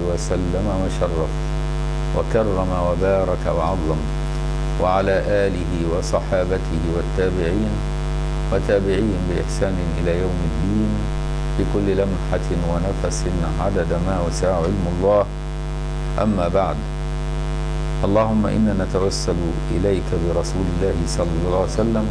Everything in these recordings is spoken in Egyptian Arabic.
وسلم وشرف وكرم وبارك وعظم وعلى آله وصحابته والتابعين وتابعين بإحسان إلى يوم الدين بكل لمحة ونفس عدد ما وسع علم الله أما بعد اللهم إنا نتوسل إليك برسول الله صلى الله عليه وسلم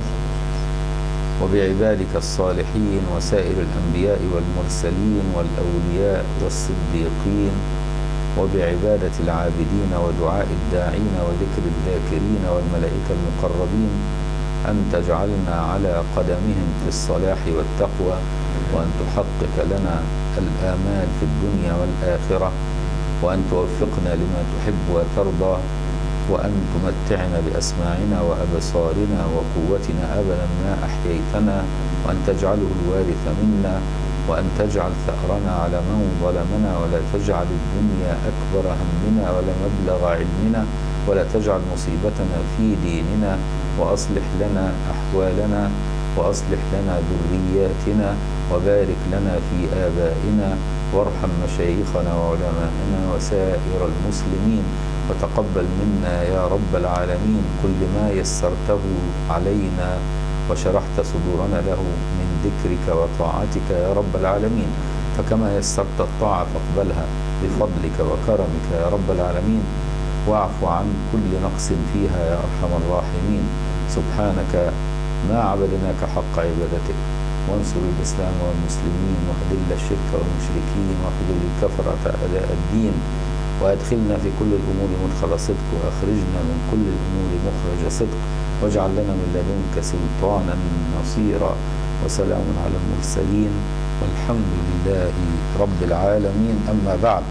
وبعبادك الصالحين وسائر الأنبياء والمرسلين والأولياء والصديقين وبعبادة العابدين ودعاء الداعين وذكر الذاكرين والملائكة المقربين أن تجعلنا على قدمهم في الصلاح والتقوى وأن تحقق لنا الآمال في الدنيا والآخرة وأن توفقنا لما تحب وترضى وأن تمتعنا بأسماعنا وأبصارنا وقوتنا أبدا ما أحييتنا وأن تجعله الوارث منا وأن تجعل ثأرنا على من ظلمنا ولا تجعل الدنيا أكبر همنا ولا مبلغ علمنا ولا تجعل مصيبتنا في ديننا وأصلح لنا أحوالنا وأصلح لنا ذرياتنا وبارك لنا في آبائنا وارحم مشايخنا وعلماءنا وسائر المسلمين وتقبل منا يا رب العالمين كل ما يسرته علينا وشرحت صدورنا له من ذكرك وطاعتك يا رب العالمين فكما يسرت الطاعة فاقبلها بفضلك وكرمك يا رب العالمين واعف عن كل نقص فيها يا أرحم الراحمين سبحانك ما عبدناك حق عبادتك وانصر الإسلام والمسلمين وأذل الشرك والمشركين واخذل الكفرة أداء الدين وأدخلنا في كل الأمور مدخل صدق وأخرجنا من كل الأمور مخرج صدق واجعل لنا من لدنك سلطانا نصيرا وسلام على المرسلين والحمد لله رب العالمين أما بعد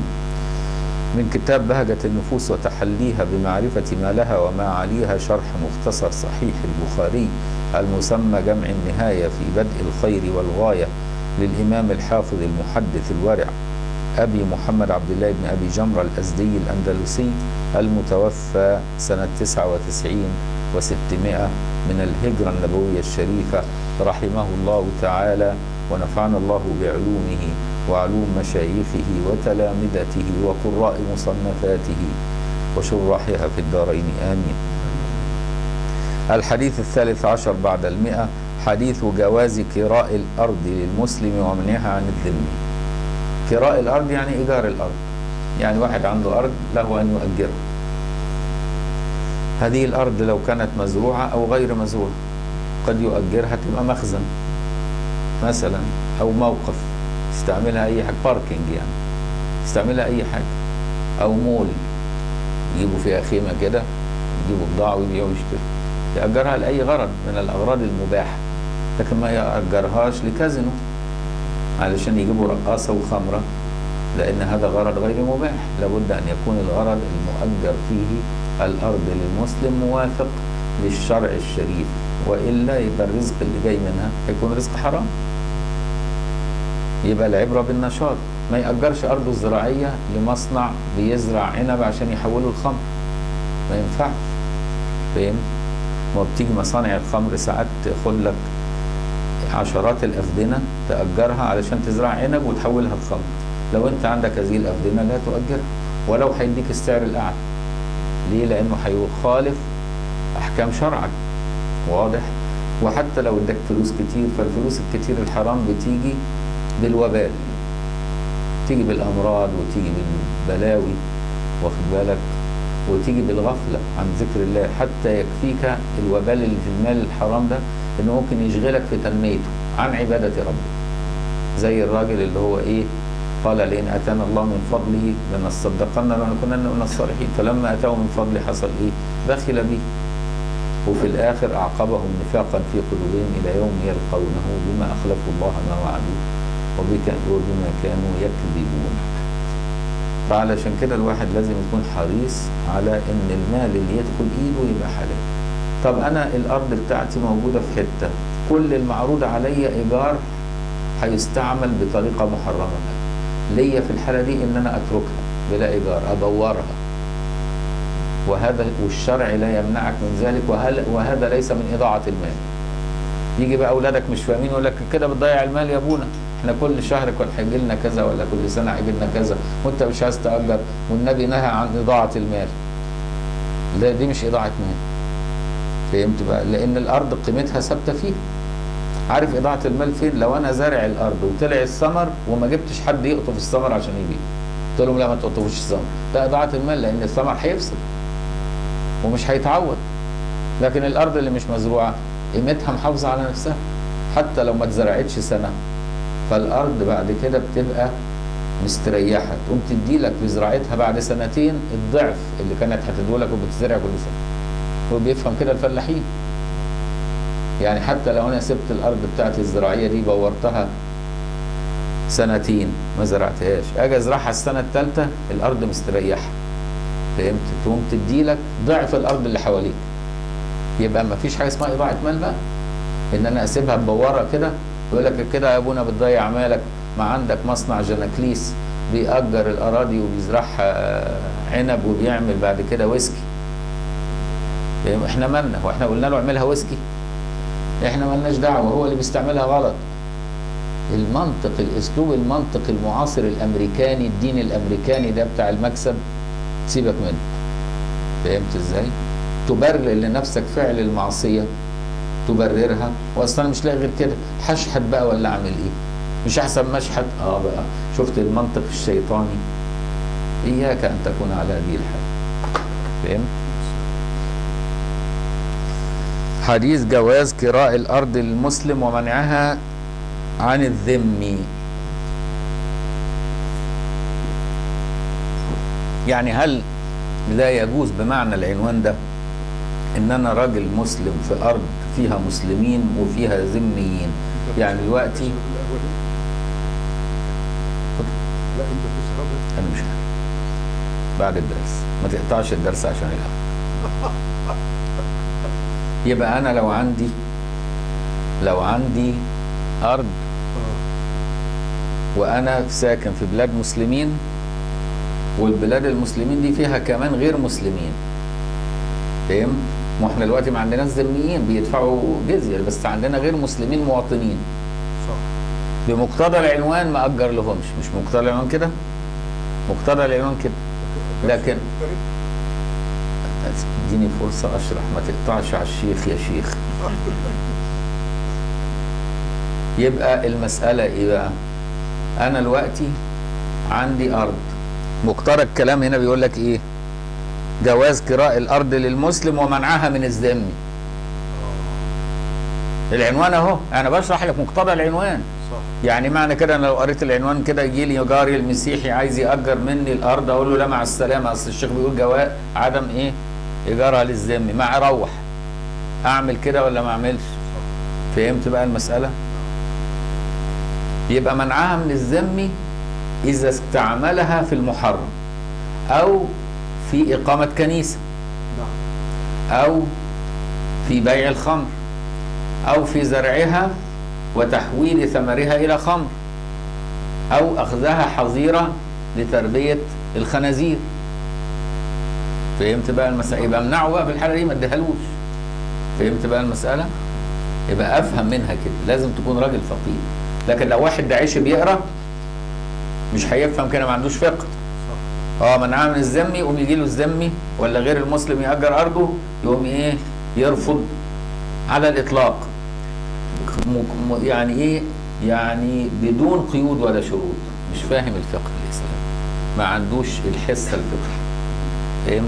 من كتاب بهجة النفوس وتحليها بمعرفة ما لها وما عليها شرح مختصر صحيح البخاري المسمى جمع النهاية في بدء الخير والغاية للإمام الحافظ المحدث الورع أبي محمد عبد الله بن أبي جمرة الأزدي الأندلسي المتوفى سنة 99 و600 من الهجرة النبوية الشريفة رحمه الله تعالى ونفعنا الله بعلومه وعلوم مشايخه وتلامذته وقراء مصنفاته وشراحها في الدارين آمين الحديث الثالث عشر بعد المئة حديث جواز كراء الأرض للمسلم ومنعها عن الذم كراء الأرض يعني إيجار الأرض يعني واحد عنده أرض له أن يؤجرها هذه الأرض لو كانت مزروعة أو غير مزروعة قد يؤجرها تبقى مخزن مثلا أو موقف يستعملها أي حاجة باركينج يعني يستعملها أي حاجة أو مول يجيبوا فيها خيمة كده يجيبوا بضاعة ويبيعوا ويشتروا يأجرها لأي غرض من الأغراض المباحة لكن ما يأجرهاش لكازينو علشان يجيبوا رقاصة وخمرة لأن هذا غرض غير مباح لابد أن يكون الغرض المؤجر فيه الأرض للمسلم موافق للشرع الشريف وإلا يبقى الرزق اللي جاي منها هيكون رزق حرام يبقى العبرة بالنشاط ما يأجرش أرضه الزراعية لمصنع بيزرع عنب عشان يحوله الخمر ما ينفعش فاهم؟ ما بتيجي مصانع الخمر ساعات تاخد لك عشرات الأفدنة تأجرها علشان تزرع عنب وتحولها الخمر لو أنت عندك هذه الأفدنة لا تؤجرها ولو هيديك السعر الأعلى ليه؟ لأنه هيخالف أحكام شرعك واضح؟ وحتى لو اداك فلوس كتير فالفلوس الكتير الحرام بتيجي بالوبال تيجي بالأمراض وتيجي بالبلاوي واخد بالك وتيجي بالغفلة عن ذكر الله حتى يكفيك الوبال اللي في المال الحرام ده انه ممكن يشغلك في تنميته عن عبادة ربك زي الراجل اللي هو ايه قال لئن اتانا الله من فضله لنصدقن ولنكونن من الصالحين فلما اتاه من فضله حصل ايه بخل به وفي الاخر اعقبهم نفاقا في قلوبهم الى يوم يلقونه بما اخلفوا الله ما وعدوه وبما كانوا يكذبون فعلشان كده الواحد لازم يكون حريص على ان المال اللي يدخل ايده يبقى حلال طب انا الارض بتاعتي موجوده في حته كل المعروض عليا ايجار هيستعمل بطريقه محرمه ليا في الحاله دي ان انا اتركها بلا ايجار ادورها وهذا والشرع لا يمنعك من ذلك وهل وهذا ليس من اضاعه المال يجي بقى اولادك مش فاهمين يقول لك كده بتضيع المال يا ابونا احنا كل شهر كان هيجي لنا كذا ولا كل سنه هيجي لنا كذا وانت مش عايز تاجر والنبي نهى عن اضاعه المال لا دي مش اضاعه مال فهمت بقى لان الارض قيمتها ثابته فيها عارف اضاعه المال فين لو انا زارع الارض وطلع الثمر وما جبتش حد يقطف الثمر عشان يبيع قلت لهم لا ما تقطفوش الثمر ده اضاعه المال لان الثمر هيفسد ومش هيتعوض لكن الارض اللي مش مزروعه قيمتها محافظه على نفسها حتى لو ما اتزرعتش سنه فالارض بعد كده بتبقى مستريحه تقوم تدي لك في زراعتها بعد سنتين الضعف اللي كانت هتدولك وبتزرع كل سنه وبيفهم كده الفلاحين يعني حتى لو انا سبت الارض بتاعتي الزراعيه دي بورتها سنتين ما زرعتهاش اجي ازرعها السنه الثالثه الارض مستريحه فهمت تقوم تدي لك ضعف الارض اللي حواليك يبقى ما فيش حاجه اسمها اضاعه مال بقى ان انا اسيبها مبوره كده يقول لك كده يا ابونا بتضيع مالك ما عندك مصنع جناكليس بيأجر الاراضي وبيزرعها عنب وبيعمل بعد كده ويسكي احنا مالنا هو احنا قلنا له اعملها ويسكي احنا مالناش دعوه هو اللي بيستعملها غلط المنطق الاسلوب المنطق المعاصر الامريكاني الدين الامريكاني ده بتاع المكسب سيبك منه فهمت ازاي تبرر لنفسك فعل المعصيه تبررها واصلا مش لاقي غير كده هشحت بقى ولا اعمل ايه مش احسن ما اشحت اه بقى شفت المنطق الشيطاني اياك ان تكون على هذه الحال فهمت حديث جواز كراء الارض للمسلم ومنعها عن الذم يعني هل لا يجوز بمعنى العنوان ده ان انا راجل مسلم في ارض فيها مسلمين وفيها ذميين يعني دلوقتي لا انت بتشرب انا مش عارف بعد الدرس ما تقطعش الدرس عشان الهوا يبقى انا لو عندي لو عندي ارض وانا ساكن في بلاد مسلمين والبلاد المسلمين دي فيها كمان غير مسلمين فاهم ما احنا دلوقتي ما عندناش ذميين بيدفعوا جزيه بس عندنا غير مسلمين مواطنين صح بمقتضى العنوان ما اجر لهمش مش مقتضى العنوان كده مقتضى العنوان كده لكن اديني فرصه اشرح ما تقطعش على الشيخ يا شيخ يبقى المساله ايه بقى انا دلوقتي عندي ارض مقتضى الكلام هنا بيقول لك ايه جواز كراء الارض للمسلم ومنعها من الذم العنوان اهو انا بشرح لك مقتضى العنوان صح يعني معنى كده انا لو قريت العنوان كده يجي لي جاري المسيحي عايز ياجر مني الارض اقول له لا مع السلامه اصل الشيخ بيقول جواز عدم ايه ايجارها للذم مع اروح اعمل كده ولا ما اعملش فهمت بقى المساله يبقى منعها من الذم اذا استعملها في المحرم او في اقامه كنيسه نعم أو في بيع الخمر أو في زرعها وتحويل ثمرها إلى خمر أو أخذها حظيرة لتربية الخنازير فهمت بقى المسألة يبقى امنعه بقى في الحالة دي ما اديهالوش فهمت بقى المسألة يبقى أفهم منها كده لازم تكون راجل فقيه لكن لو واحد داعش بيقرا مش هيفهم كده ما عندوش فقه صح اه منعها من الذمي يقوم يجي له الذمي ولا غير المسلم يأجر أرضه يقوم إيه يرفض على الإطلاق م- م- يعني إيه يعني بدون قيود ولا شروط مش فاهم الفقه الإسلامي ما عندوش الحس الفقهي فهمت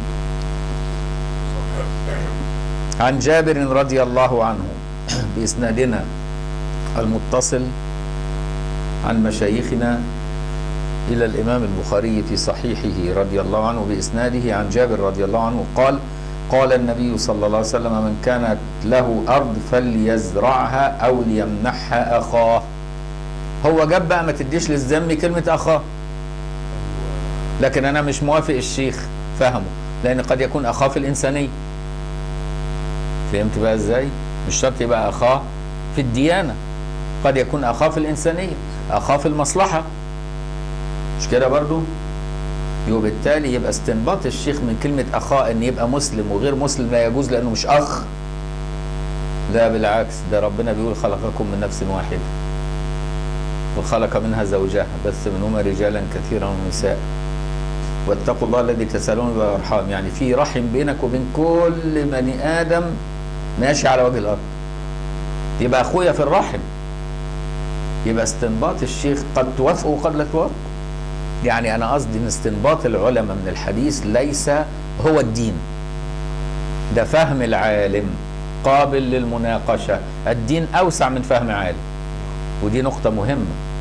عن جابر رضي الله عنه بإسنادنا المتصل عن مشايخنا إلى الإمام البخاري في صحيحه رضي الله عنه بإسناده عن جابر رضي الله عنه قال قال النبي صلى الله عليه وسلم من كانت له أرض فليزرعها أو ليمنحها أخاه هو جاب بقى ما تديش للذم كلمة أخاه لكن أنا مش موافق الشيخ فهمه لأن قد يكون أخاه في الإنسانية فهمت بقى إزاي مش شرط يبقى أخاه في الديانة قد يكون أخاه في الإنسانية أخاه في المصلحة مش كده برضو وبالتالي يبقى استنباط الشيخ من كلمة أخاه أن يبقى مسلم وغير مسلم لا يجوز لأنه مش أخ لا بالعكس ده ربنا بيقول خلقكم من نفس واحدة وخلق منها زوجها بث منهما رجالا كثيرا ونساء واتقوا الله الذي تسالون به والارحام يعني في رحم بينك وبين كل بني ادم ماشي على وجه الارض يبقى اخويا في الرحم يبقى استنباط الشيخ قد توافقوا وقد لا توافقوا يعني انا قصدي ان استنباط العلماء من الحديث ليس هو الدين ده فهم العالم قابل للمناقشه الدين اوسع من فهم عالم ودي نقطه مهمه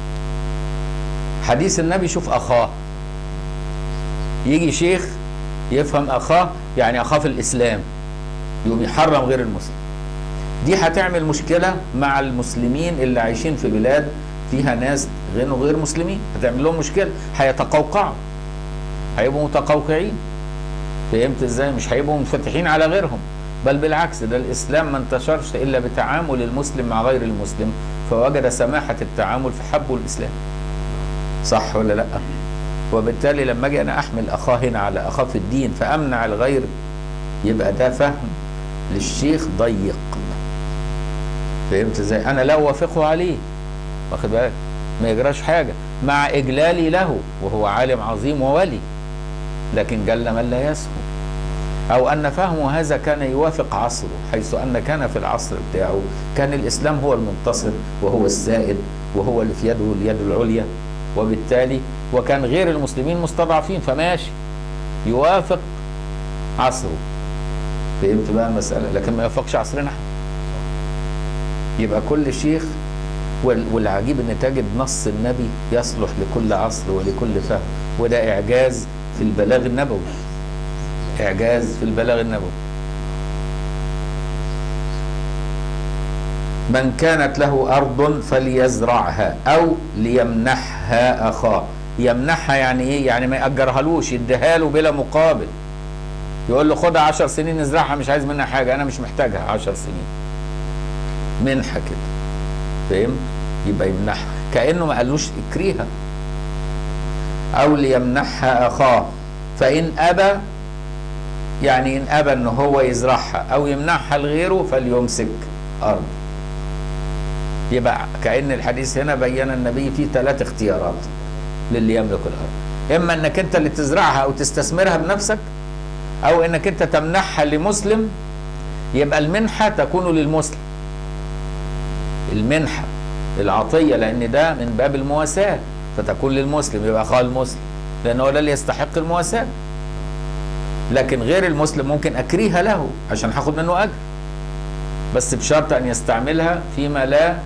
حديث النبي شوف اخاه يجي شيخ يفهم اخاه يعني اخاه في الاسلام يقوم يحرم غير المسلم دي هتعمل مشكله مع المسلمين اللي عايشين في بلاد فيها ناس غير غير مسلمين هتعمل لهم مشكله هيتقوقعوا هيبقوا متقوقعين فهمت ازاي مش هيبقوا منفتحين على غيرهم بل بالعكس ده الاسلام ما انتشرش الا بتعامل المسلم مع غير المسلم فوجد سماحه التعامل فحبوا الاسلام صح ولا لا وبالتالي لما اجي انا احمل اخاه هنا على اخاه في الدين فامنع الغير يبقى ده فهم للشيخ ضيق فهمت ازاي انا لا اوافقه عليه واخد بالك ما يجراش حاجه مع اجلالي له وهو عالم عظيم وولي لكن جل من لا يسهو او ان فهمه هذا كان يوافق عصره حيث ان كان في العصر بتاعه كان الاسلام هو المنتصر وهو السائد وهو اللي في يده اليد العليا وبالتالي وكان غير المسلمين مستضعفين فماشي يوافق عصره فهمت بقى المساله لكن ما يوافقش عصرنا احنا يبقى كل شيخ وال- والعجيب ان تجد نص النبي يصلح لكل عصر ولكل فهم وده اعجاز في البلاغ النبوي اعجاز في البلاغ النبوي من كانت له ارض فليزرعها او ليمنحها اخاه يمنحها يعني ايه يعني ما ياجرهالوش يديها له بلا مقابل يقول له خدها عشر سنين ازرعها مش عايز منها حاجه انا مش محتاجها عشر سنين منحه كده فهمت يبقى يمنحها كانه ما قالوش اكريها او ليمنحها اخاه فان ابى يعني ان ابى ان هو يزرعها او يمنحها لغيره فليمسك ارض يبقى كان الحديث هنا بين النبي فيه ثلاث اختيارات للي يملك الارض اما انك انت اللي تزرعها او تستثمرها بنفسك او انك انت تمنحها لمسلم يبقى المنحه تكون للمسلم المنحه العطيه لان ده من باب المواساه فتكون للمسلم يبقى اخاه المسلم لانه هو ده اللي يستحق المواساه لكن غير المسلم ممكن اكريها له عشان هاخد منه اجر بس بشرط ان يستعملها فيما لا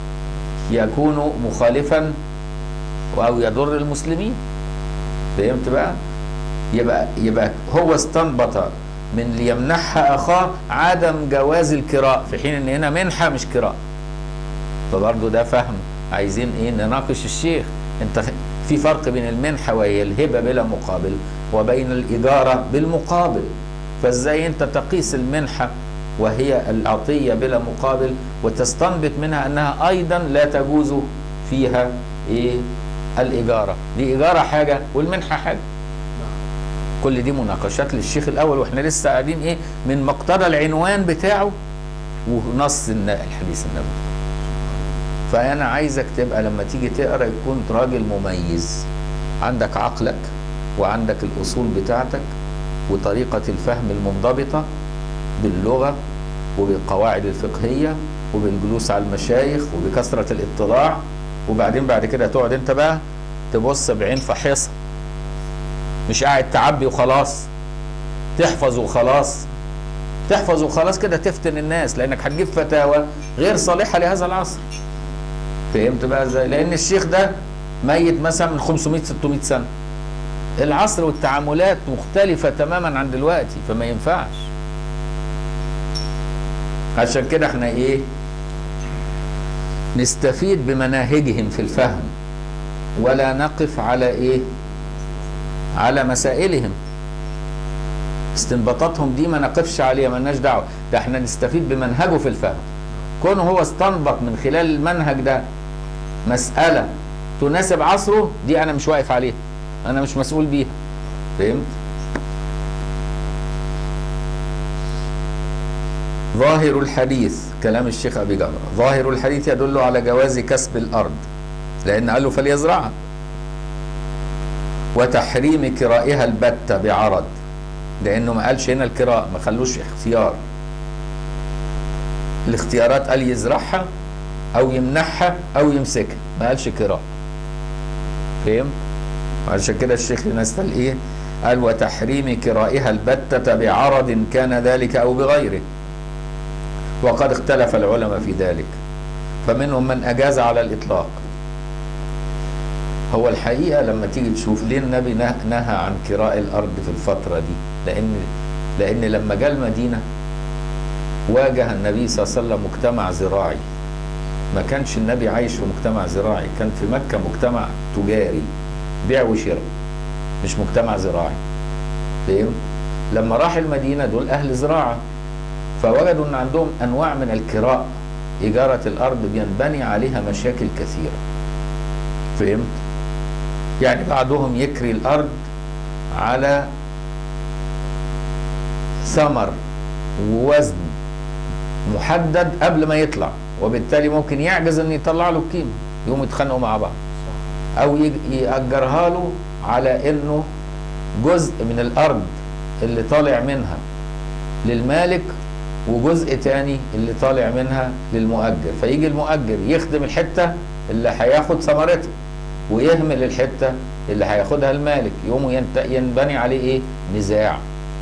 يكون مخالفا او يضر المسلمين فهمت بقى يبقى يبقى هو استنبط من ليمنحها اخاه عدم جواز الكراء في حين ان هنا منحه مش كراء فبرضه ده فهم عايزين ايه نناقش الشيخ انت في فرق بين المنحه وهي الهبه بلا مقابل وبين الاجاره بالمقابل فازاي انت تقيس المنحه وهي العطيه بلا مقابل وتستنبط منها انها ايضا لا تجوز فيها ايه الاجاره دي اجاره حاجه والمنحه حاجه كل دي مناقشات للشيخ الاول واحنا لسه قاعدين ايه من مقتضى العنوان بتاعه ونص الن- الحديث النبوي فانا عايزك تبقى لما تيجي تقرا يكون راجل مميز عندك عقلك وعندك الاصول بتاعتك وطريقه الفهم المنضبطه باللغه وبالقواعد الفقهيه وبالجلوس على المشايخ وبكثره الاطلاع وبعدين بعد كده تقعد انت بقى تبص بعين فحيصه مش قاعد تعبي وخلاص تحفظ وخلاص تحفظ وخلاص كده تفتن الناس لانك هتجيب فتاوى غير صالحه لهذا العصر فهمت بقى ازاي لان الشيخ ده ميت مثلا من 500 600 سنه العصر والتعاملات مختلفه تماما عن دلوقتي فما ينفعش عشان كده احنا ايه نستفيد بمناهجهم في الفهم ولا نقف على ايه على مسائلهم استنباطاتهم دي ما نقفش عليها مالناش دعوه ده احنا نستفيد بمنهجه في الفهم كونه هو استنبط من خلال المنهج ده مساله تناسب عصره دي انا مش واقف عليها انا مش مسؤول بيها فهمت ظاهر الحديث كلام الشيخ ابي جمره ظاهر الحديث يدل على جواز كسب الارض لان قال له فليزرعها وتحريم كرائها البتة بعرض لانه ما قالش هنا الكراء ما خلوش اختيار الاختيارات قال يزرعها او يمنحها او يمسكها ما قالش كراء فهم وعشان كده الشيخ نستل ايه قال وتحريم كرائها البتة بعرض كان ذلك او بغيره وقد اختلف العلماء في ذلك فمنهم من اجاز على الاطلاق هو الحقيقه لما تيجي تشوف ليه النبي نه- نهى عن كراء الارض في الفتره دي لان لان لما جاء المدينه واجه النبي صلى الله عليه وسلم مجتمع زراعي ما كانش النبي عايش في مجتمع زراعي كان في مكه مجتمع تجاري بيع وشراء مش مجتمع زراعي فاهم لما راح المدينه دول اهل زراعه فوجدوا ان عندهم انواع من الكراء اجاره الارض بينبني عليها مشاكل كثيره فهمت يعني بعضهم يكري الارض على ثمر ووزن محدد قبل ما يطلع وبالتالي ممكن يعجز ان يطلع له القيمه يقوموا يتخانقوا مع بعض او يج- ياجرها له على انه جزء من الارض اللي طالع منها للمالك وجزء تاني اللي طالع منها للمؤجر فيجي المؤجر يخدم الحته اللي هياخد ثمرتها ويهمل الحته اللي هياخدها المالك يقوموا ينت- ينبني عليه ايه نزاع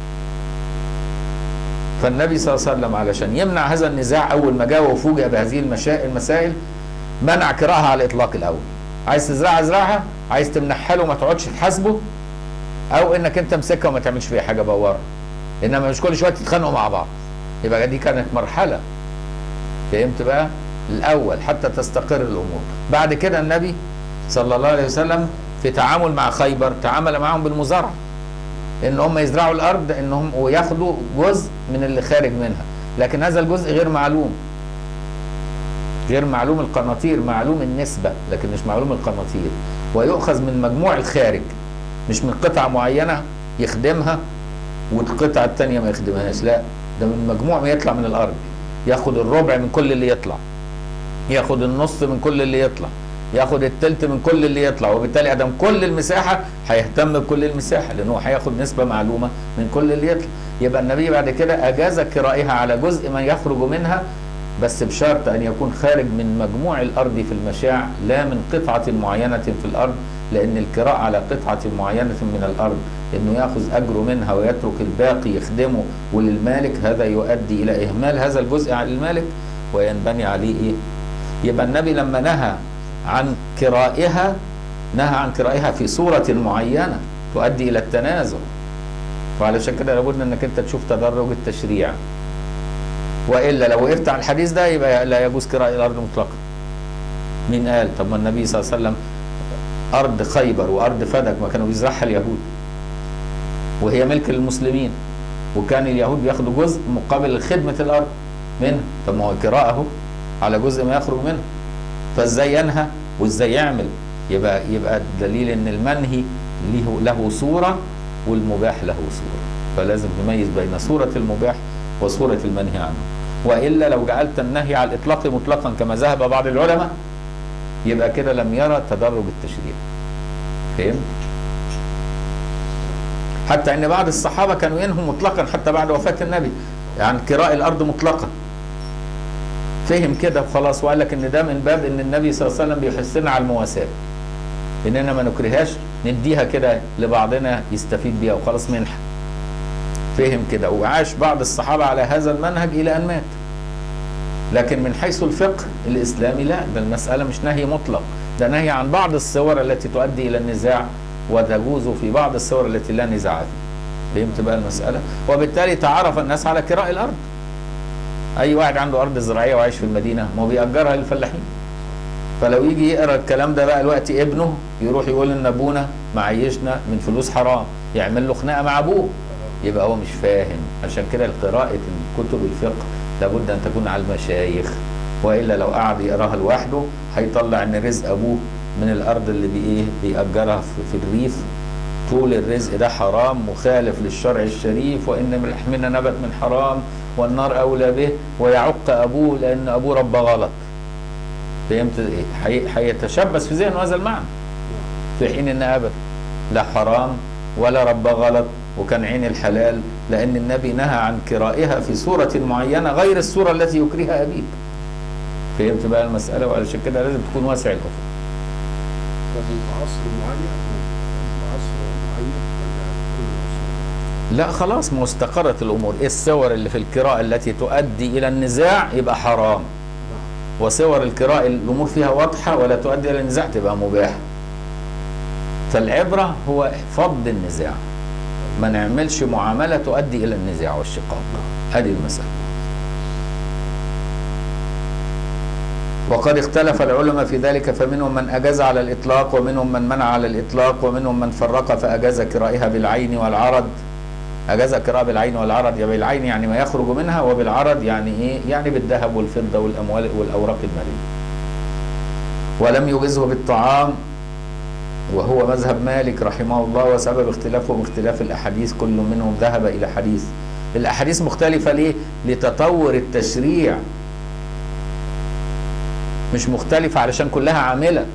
فالنبي صلى الله عليه وسلم علشان يمنع هذا النزاع اول ما جاء وفوجئ بهذه المشا- المسائل منع كراهها على الاطلاق الاول عايز تزرعها ازرعها عايز تمنحها له ما تقعدش تحاسبه او انك انت امسكها وما تعملش فيها حاجه بورها انما مش كل شويه تتخانقوا مع بعض يبقى دي كانت مرحله فهمت بقى الاول حتى تستقر الامور بعد كده النبي صلى الله عليه وسلم في تعامل مع خيبر تعامل معهم بالمزارعه ان هم يزرعوا الارض انهم وياخدوا جزء من اللي خارج منها لكن هذا الجزء غير معلوم غير معلوم القناطير معلوم النسبة لكن مش معلوم القناطير ويؤخذ من مجموع الخارج مش من قطعة معينة يخدمها والقطعة التانية ما يخدمهاش لا ده من مجموع ما يطلع من الأرض ياخد الربع من كل اللي يطلع ياخد النص من كل اللي يطلع ياخد التلت من كل اللي يطلع وبالتالي ادم كل المساحه هيهتم بكل المساحه لانه هياخد نسبه معلومه من كل اللي يطلع يبقى النبي بعد كده اجاز كرائها على جزء ما يخرج منها بس بشرط ان يكون خارج من مجموع الارض في المشاع لا من قطعه معينه في الارض لان الكراء على قطعه معينه من الارض انه ياخذ اجره منها ويترك الباقي يخدمه وللمالك هذا يؤدي الى اهمال هذا الجزء على المالك وينبني عليه ايه يبقى النبي لما نهى عن كرائها نهى عن كرائها في صورة معينة تؤدي إلى التنازع وعلشان كده لابد انك انت تشوف تدرج التشريع والا لو وقفت على الحديث ده يبقى لا يجوز كراء الارض مطلقا مين قال طب ما النبي صلى الله عليه وسلم ارض خيبر وارض فدك ما كانوا بيزرعها اليهود وهي ملك للمسلمين وكان اليهود بياخدوا جزء مقابل خدمة الارض منها طب ما هو كراء اهو على جزء ما يخرج منها فازاي ينهى وازاي يعمل يبقى يبقى دليل ان المنهي له له صوره والمباح له صوره فلازم نميز بين صوره المباح وصوره المنهي عنه والا لو جعلت النهي على الاطلاق مطلقا كما ذهب بعض العلماء يبقى كده لم يرى تدرج التشريع فهمت حتى ان بعض الصحابه كانوا ينهوا مطلقا حتى بعد وفاه النبي عن كراء الارض مطلقا فهم كده وخلاص وقال لك ان ده من باب ان النبي صلى الله عليه وسلم بيحثنا على المواساة اننا ما نكرهاش نديها كده لبعضنا يستفيد بيها وخلاص منحة فهم كده وعاش بعض الصحابة على هذا المنهج الى ان مات لكن من حيث الفقه الاسلامي لا ده المسألة مش نهي مطلق ده نهي عن بعض الصور التي تؤدي الى النزاع وتجوز في بعض الصور التي لا نزاع فيها فهمت بقى المسألة وبالتالي تعرف الناس على كراء الارض اي واحد عنده ارض زراعيه وعايش في المدينه ما هو بيأجرها للفلاحين فلو يجي يقرا الكلام ده بقى الوقت ابنه يروح يقول ان ابونا معيشنا من فلوس حرام يعمل له خناقه مع ابوه يبقى هو مش فاهم عشان كده قراءه كتب الفقه لابد ان تكون على المشايخ والا لو قعد يقراها لوحده هيطلع ان رزق ابوه من الارض اللي بايه بيأجرها في, في الريف طول الرزق ده حرام مخالف للشرع الشريف وان من لحمنا نبت من حرام والنار اولى به ويعق ابوه لان ابوه رب غلط فهمت ايه حي- هيتشبث في ذهنه هذا المعنى في حين ان ابدا لا حرام ولا رب غلط وكان عين الحلال لان النبي نهى عن كرائها في صوره معينه غير الصوره التي يكرهها ابيك فهمت بقى المساله وعلشان كده لازم تكون واسع الافق طب يبقى عصر معين يبقى عصر معين ولا كل العصور؟ لا خلاص ما استقرت الامور ايه الصور اللي في القراءه التي تؤدي الى النزاع يبقى حرام نعم وصور القراءة الأمور فيها واضحة ولا تؤدي إلى النزاع تبقى مباحة فالعبرة هو فض النزاع ما نعملش معاملة تؤدي إلى النزاع والشقاق هذه المسألة وقد اختلف العلماء في ذلك فمنهم من أجاز على الإطلاق ومنهم من منع على الإطلاق ومنهم من فرق فأجاز قراءها بالعين والعرض أجاز قراءة بالعين والعرض يا بالعين يعني ما يخرج منها وبالعرض يعني إيه؟ يعني بالذهب والفضة والأموال والأوراق المالية ولم يجزه بالطعام وهو مذهب مالك رحمه الله وسبب اختلافهم اختلاف الأحاديث كل منهم ذهب إلى حديث الأحاديث مختلفة ليه؟ لتطور التشريع مش مختلفة علشان كلها عاملة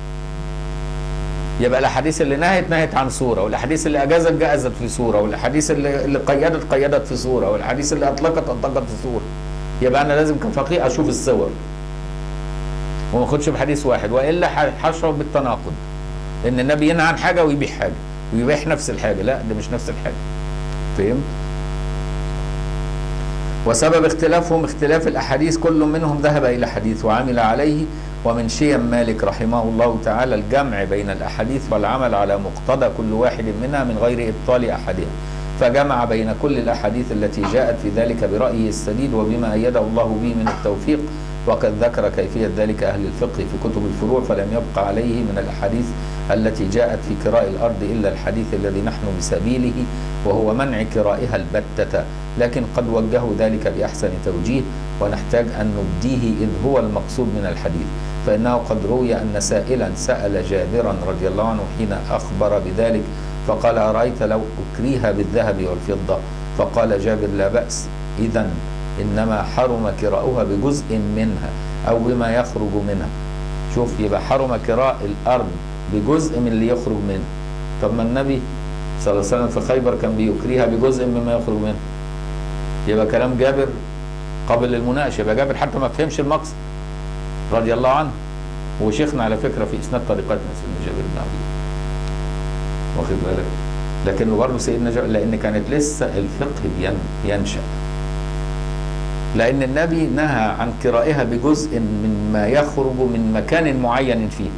يبقى الاحاديث اللي نهت نهت عن صوره والاحاديث اللي اجازت جازت في صوره والاحاديث اللي, اللي قيدت قيدت في صوره والاحاديث اللي اطلقت اطلقت في صوره يبقى انا لازم كفقيه اشوف الصور وما اخدش بحديث واحد والا ح- هشعر بالتناقض ان النبي ينهى عن حاجه ويبيح حاجه ويبيح نفس الحاجه لا ده مش نفس الحاجه فهمت وسبب اختلافهم اختلاف الاحاديث كل منهم ذهب الى حديث وعمل عليه ومن شيم مالك رحمه الله تعالى الجمع بين الاحاديث والعمل على مقتضى كل واحد منها من غير ابطال احدها فجمع بين كل الاحاديث التي جاءت في ذلك برايه السديد وبما ايده الله به من التوفيق وقد ذكر كيفيه ذلك اهل الفقه في كتب الفروع فلم يبق عليه من الاحاديث التي جاءت في كراء الارض الا الحديث الذي نحن بسبيله وهو منع كرائها البتة لكن قد وجهوا ذلك بأحسن توجيه ونحتاج أن نبديه إذ هو المقصود من الحديث فإنه قد روي أن سائلا سأل جابرا رضي الله عنه حين أخبر بذلك فقال أرأيت لو أكريها بالذهب والفضة فقال جابر لا بأس إذا إنما حرم كراؤها بجزء منها أو بما يخرج منها شوف يبقى حرم كراء الأرض بجزء من اللي يخرج منه طب ما النبي صلى الله عليه وسلم في خيبر كان بيكريها بجزء مما يخرج منه يبقى كلام جابر قابل للمناقشه يبقى جابر حتى ما فهمش المقصد رضي الله عنه وشيخنا على فكره في اسناد طريقتنا سيدنا جابر بن عبد الله واخد بالك لكنه برضه سيدنا جابر لان كانت لسه الفقه بين- ينشا لان النبي نهى عن كرائها بجزء مما يخرج من مكان معين فيه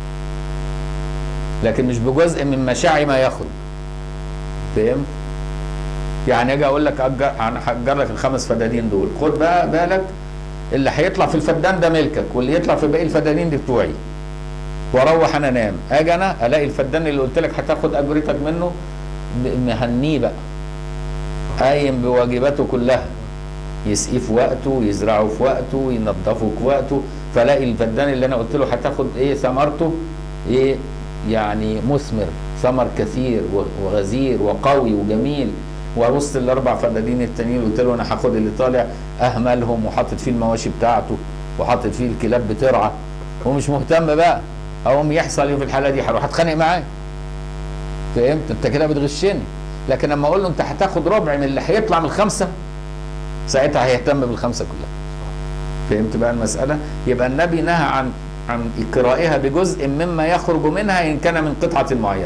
لكن مش بجزء من مشاع ما يخرج فهمت؟ يعني اجي اقول لك اجر انا هاجر لك الخمس فدادين دول خد بقى بالك اللي هيطلع في الفدان ده ملكك واللي يطلع في باقي الفدانين دي بتوعي واروح انا انام اجي انا الاقي الفدان اللي قلت لك هتاخد اجرتك منه ب- مهنيه بقى قايم بواجباته كلها يسقيه في وقته يزرعه في وقته ينظفه في وقته فلاقي الفدان اللي انا قلت له هتاخد ايه ثمرته ايه يعني مثمر ثمر كثير و- وغزير وقوي وجميل ووسط الاربع فدادين التانيين قلت له انا هاخد اللي طالع اهملهم وحاطط فيه المواشي بتاعته وحاطط فيه الكلاب بترعى ومش مهتم بقى اقوم يحصل ايه في الحاله دي هروح اتخانق معاه فهمت انت كده بتغشني لكن لما اقول له انت هتاخد ربع من اللي هيطلع من الخمسه ساعتها هيهتم بالخمسه كلها فهمت بقى المساله يبقى النبي نهى عن عن إكرائها بجزء مما يخرج منها إن كان من قطعة معينة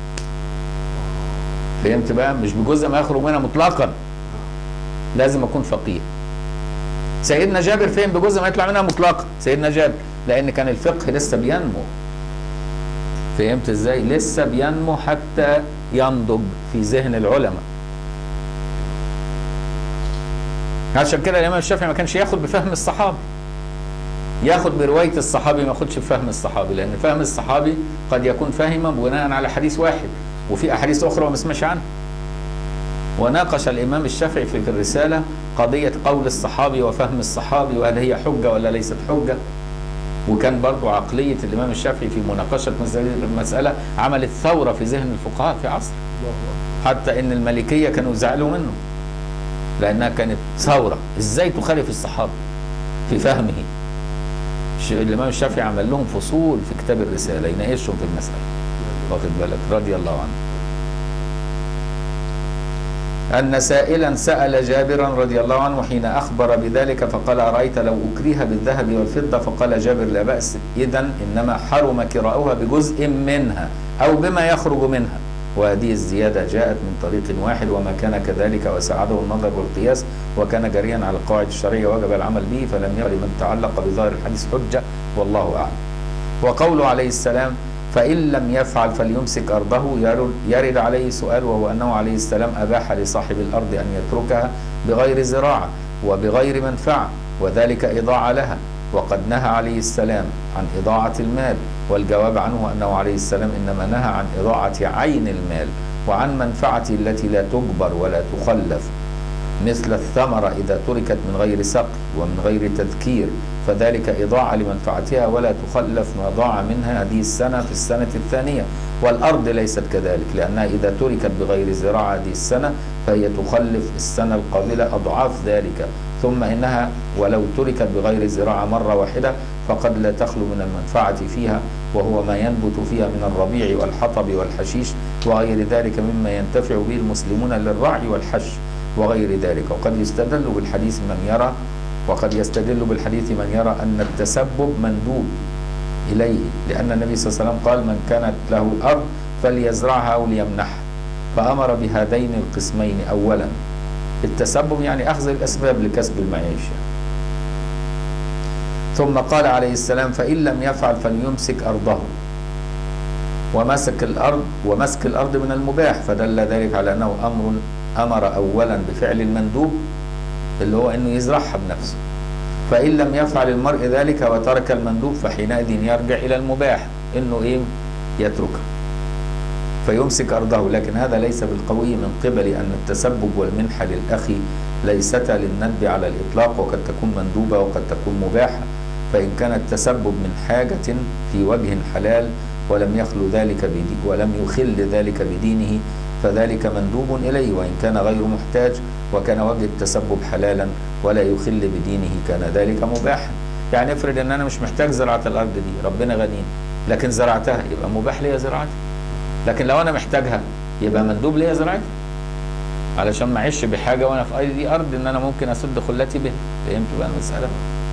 فهمت بقى مش بجزء ما يخرج منها مطلقا لازم أكون فقيه سيدنا جابر فهم بجزء ما يطلع منها مطلقا سيدنا جابر لأن كان الفقه لسه بينمو فهمت ازاي لسه بينمو حتى ينضج في ذهن العلماء عشان كده الامام الشافعي ما كانش ياخد بفهم الصحابه ياخد بروايه الصحابي ما ياخدش بفهم الصحابي لان فهم الصحابي قد يكون فاهما بناء على حديث واحد وفي احاديث اخرى ما سمعش عنها وناقش الامام الشافعي في الرساله قضيه قول الصحابي وفهم الصحابي وهل هي حجه ولا ليست حجه وكان برضو عقليه الامام الشافعي في مناقشه المساله عملت ثوره في ذهن الفقهاء في عصر حتى ان المالكيه كانوا زعلوا منه لانها كانت ثوره ازاي تخالف الصحابه في فهمه الش- الامام الشافعي عمل لهم فصول في كتاب الرساله يناقشهم في المساله واخد بالك رضي الله عنه أن سائلا سأل جابرا رضي الله عنه حين أخبر بذلك فقال أرأيت لو أكره بالذهب والفضة فقال جابر لا بأس إذا إنما حرم كراؤها بجزء منها أو بما يخرج منها وهذه الزيادة جاءت من طريق واحد وما كان كذلك وساعده النظر والقياس وكان جريا على القواعد الشرعية وجب العمل به فلم ير من تعلق بظاهر الحديث حجة والله أعلم وقوله عليه السلام فإن لم يفعل فليمسك أرضه يرد, يرد عليه سؤال وهو أنه عليه السلام أباح لصاحب الأرض أن يتركها بغير زراعة وبغير منفعة وذلك إضاعة لها وقد نهى عليه السلام عن إضاعة المال والجواب عنه أنه عليه السلام إنما نهى عن إضاعة عين المال وعن منفعته التي لا تجبر ولا تخلف مثل الثمرة إذا تركت من غير سقي ومن غير تذكير فذلك إضاعة لمنفعتها ولا تخلف ما ضاع منها هذه السنة في السنة الثانية والأرض ليست كذلك لأنها إذا تركت بغير زراعة هذه السنة فهي تخلف السنة القابلة أضعاف ذلك ثم إنها ولو تركت بغير زراعة مرة واحدة فقد لا تخلو من المنفعة فيها وهو ما ينبت فيها من الربيع والحطب والحشيش وغير ذلك مما ينتفع به المسلمون للرعي والحش وغير ذلك وقد يستدل بالحديث من يرى وقد يستدل بالحديث من يرى أن التسبب مندوب إليه لأن النبي صلى الله عليه وسلم قال من كانت له أرض فليزرعها أو ليمنحها فأمر بهذين القسمين أولا التسبب يعني أخذ الأسباب لكسب المعيشة ثم قال عليه السلام فإن لم يفعل فليمسك أرضه ومسك الأرض ومسك الأرض من المباح فدل ذلك على أنه أمر أمر أولا بفعل المندوب اللي هو أنه يزرعها بنفسه فإن لم يفعل المرء ذلك وترك المندوب فحينئذ يرجع إلى المباح أنه إيه يتركها فيمسك أرضه لكن هذا ليس بالقوي من قبل أن التسبب والمنحة للأخ ليستا للندب على الإطلاق وقد تكون مندوبة وقد تكون مباحة فإن كان التسبب من حاجة في وجه حلال ولم يخلو ذلك بدي ولم يخل ذلك بدينه فذلك مندوب إليه وإن كان غير محتاج وكان وجه التسبب حلالا ولا يخل بدينه كان ذلك مباحا يعني افرض ان انا مش محتاج زراعة الارض دي ربنا غنيني لكن زرعتها يبقى مباح لي زراعتها لكن لو انا محتاجها يبقى مندوب لي زراعتها علشان ما اعيش بحاجه وانا في ايدي ارض ان انا ممكن اسد خلتي بها فهمت بقى المساله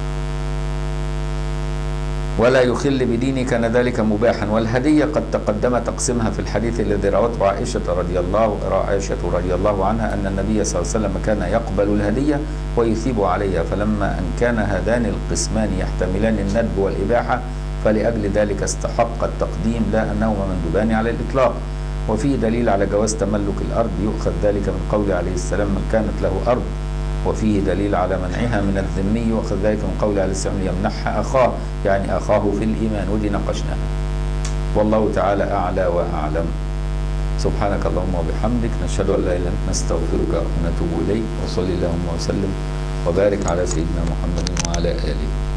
ولا يخل بديني كان ذلك مباحا والهدية قد تقدم تقسيمها في الحديث الذي روته عائشة رضي الله عائشة رضي الله عنها أن النبي صلى الله عليه وسلم كان يقبل الهدية ويثيب عليها فلما أن كان هذان القسمان يحتملان الندب والإباحة فلأجل ذلك استحق التقديم لا أنهما مندوبان على الإطلاق وفيه دليل على جواز تملك الأرض يؤخذ ذلك من قول عليه السلام من كانت له أرض وفيه دليل على منعها من الذمي وأخذ ذلك من قول عليه السلام يمنحها أخاه يعني أخاه في الإيمان ودي ناقشناها والله تعالى أعلى وأعلم سبحانك اللهم وبحمدك نشهد أن لا إله إلا أنت نستغفرك ونتوب إليك وصلي اللهم وسلم وبارك على سيدنا محمد وعلى آله